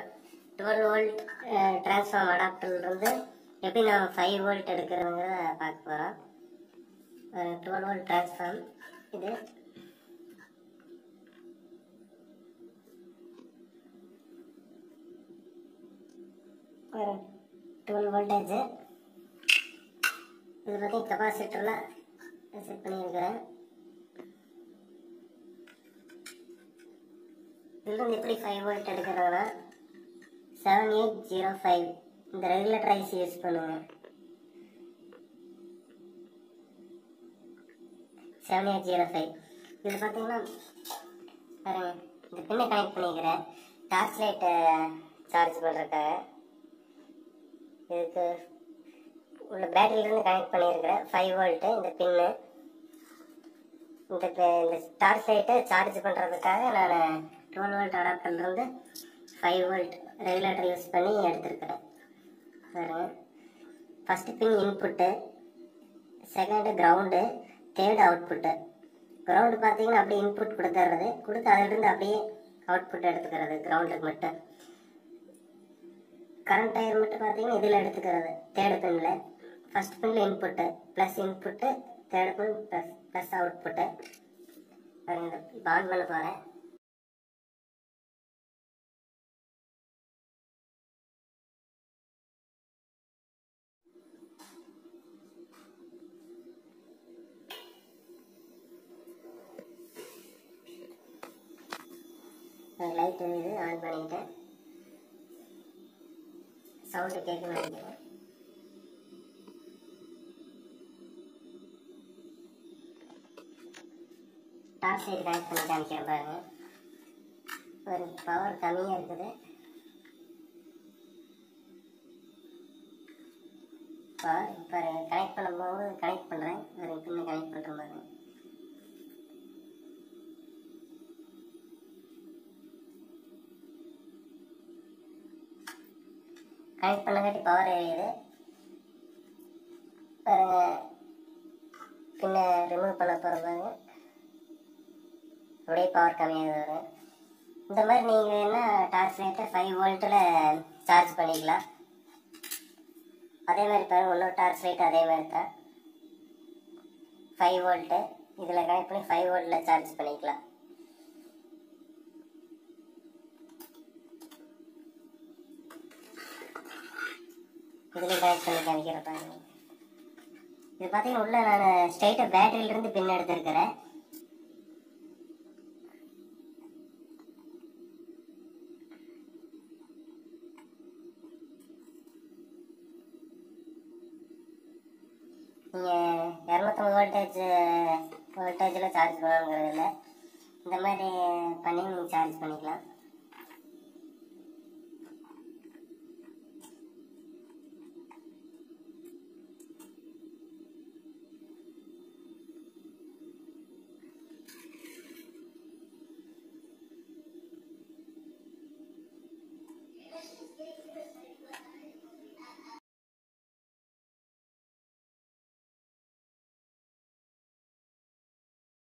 twelve volt transform அடாப்டர்லேருந்து எப்படி நம்ம five volt எடுக்கிறதுங்கிறத பார்க்க போகிறோம் டுவெல் வோல்ட் டிரான்ஸ்ஃபார்ம் இது ஒரு டுவெல் வோல்டேஜ் இது பற்றி கெப்பாசிட்டரில் செட் பண்ணியிருக்கிறேன் இதுலேருந்து எப்படி ஃபைவ் வோல்ட் எடுக்கிறதுனா செவன் எயிட் ஜீரோ ஃபைவ் இந்த ரெகுலேட்டர் ஐசி யூஸ் பண்ணுவேன் செவன் எயிட் ஜீரோ ஃபைவ் இது பார்த்தீங்கன்னா பாருங்க இந்த பின்னை கனெக்ட் பண்ணிக்கிறேன் டார்ச் லைட்டை சார்ஜ் பண்ணுறதுக்காக இதுக்கு உள்ள பேட்டரியிலேருந்து கனெக்ட் பண்ணியிருக்கிறேன் ஃபைவ் வோல்ட்டு இந்த பின்னு இந்த ப- இந்த டார்ச் லைட்டை சார்ஜ் பண்ணுறதுக்காக நான் டுவெல் வோல்ட் அடாப்டர்லேருந்து ஃபைவ் வோல்ட் ரெகுலேட்டர் யூஸ் பண்ணி எடுத்திருக்கிறேன் பாருங்க first pin input second ground third output ground பார்த்தீங்கன்னா அப்படியே இன்புட் கொடுத்துட்றது கொடுத்து அதிலிருந்து அப்படியே அவுட்புட் எடுத்துக்கிறது கிரவுண்டுக்கு மட்டும் கரண்ட் டயர் மட்டும் பார்த்தீங்கன்னா இதில் எடுத்துக்கிறது தேர்டு பின்னில் ஃபஸ்ட் பின்னில் input plus input third pin plus plus output பாருங்க இப்போ ஆன் பண்ண போகிறேன் லைட் இது ஆன் பண்ணிட்டேன் சவுண்டு கேட்க மாட்டேங்குது டார்ச் லைட் கனெக்ட் பண்ணி காமிக்கிறேன் பாருங்க ஒரு பவர் கம்மியாக இருக்குது பவர் பாருங்க கனெக்ட் பண்ணும்போது கனெக்ட் பண்ணுறேன் ஒரு பின்ன கனெக்ட் பண்ணுறேன் பாருங்க கனெக்ட் பண்ணங்காட்டி பவர் எரியுது பாருங்க பின்ன ரிமூவ் பண்ண போகிறதாங்க அப்படியே பவர் கம்மியாக வரும் இந்த மாதிரி நீங்கள் என்ன டார்ச் லைட்டை ஃபைவ் வோல்ட்டில் சார்ஜ் பண்ணிக்கலாம் அதே மாதிரி பாருங்க இன்னொரு டார்ச் லைட் அதே மாதிரி தான் ஃபைவ் வோல்ட்டு இதில் கனெக்ட் பண்ணி ஃபைவ் வோல்ட்டில் சார்ஜ் பண்ணிக்கலாம் இதுலேயும் கனெக்ட் பண்ணி காமிக்கிறேன் பாருங்க இது பார்த்தீங்கன்னா உள்ள நான் ஸ்ட்ரைட்டாக பேட்டரியிலிருந்து பின் எடுத்திருக்கிறேன் நீங்கள் இரநூத்தம்பது வோல்டேஜ் வோல்டேஜில் சார்ஜ் பண்ணணுங்கிறது இல்லை இந்த மாதிரி பண்ணி நீங்கள் சார்ஜ் பண்ணிக்கலாம்